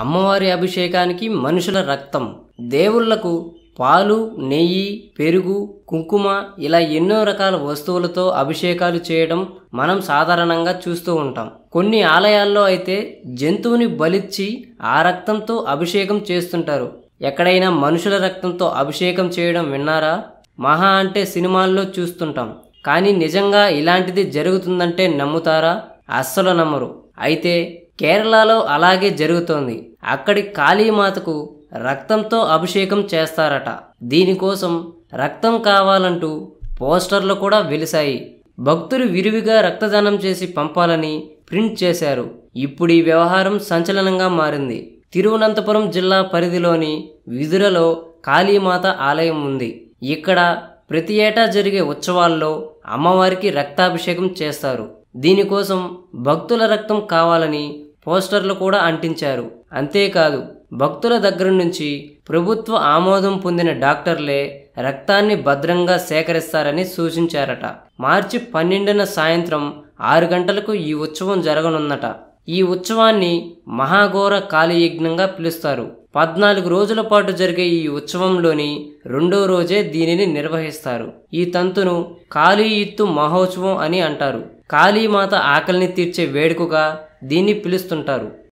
అమ్మవారి అభిషేకానికి మనుషుల రక్తం దేవుళ్లకు పాలు నెయ్యి పెరుగు కుంకుమ ఇలా ఎన్నో రకాల వస్తువులతో అభిషేకాలు చేయడం మనం సాధారణంగా చూస్తూ ఉంటాం కొన్ని ఆలయాల్లో అయితే జంతువుని బలిచ్చి ఆ రక్తంతో అభిషేకం చేస్తుంటారు ఎక్కడైనా మనుషుల రక్తంతో అభిషేకం చేయడం విన్నారా మహా అంటే సినిమాల్లో చూస్తుంటాం కానీ నిజంగా ఇలాంటిది జరుగుతుందంటే నమ్ముతారా అస్సలు నమ్మరు అయితే కేరళలో అలాగే జరుగుతోంది అక్కడి కాళీమాతకు రక్తంతో అభిషేకం చేస్తారట దీనికోసం రక్తం కావాలంటూ పోస్టర్లు కూడా వెలిశాయి భక్తులు విరివిగా రక్తదానం చేసి పంపాలని ప్రింట్ చేశారు ఇప్పుడు ఈ వ్యవహారం సంచలనంగా మారింది తిరువనంతపురం జిల్లా పరిధిలోని విదురలో కాళీమాత ఆలయం ఉంది ఇక్కడ ప్రతి ఏటా జరిగే ఉత్సవాల్లో అమ్మవారికి రక్తాభిషేకం చేస్తారు దీనికోసం భక్తుల రక్తం కావాలని పోస్టర్లు కూడా అంటించారు అంతేకాదు భక్తుల దగ్గర నుంచి ప్రభుత్వ ఆమోదం పొందిన డాక్టర్లే రక్తాన్ని భద్రంగా సేకరిస్తారని సూచించారట మార్చి పన్నెండున సాయంత్రం ఆరు గంటలకు ఈ ఉత్సవం జరగనుందట ఈ ఉత్సవాన్ని మహాఘోర కాళీయజ్ఞంగా పిలుస్తారు పద్నాలుగు రోజుల పాటు జరిగే ఈ ఉత్సవంలోని రెండో రోజే దీనిని నిర్వహిస్తారు ఈ తంతును కాళీయిత్తు మహోత్సవం అని అంటారు కాళీమాత ఆకలిని తీర్చే వేడుకగా దీన్ని పిలుస్తుంటారు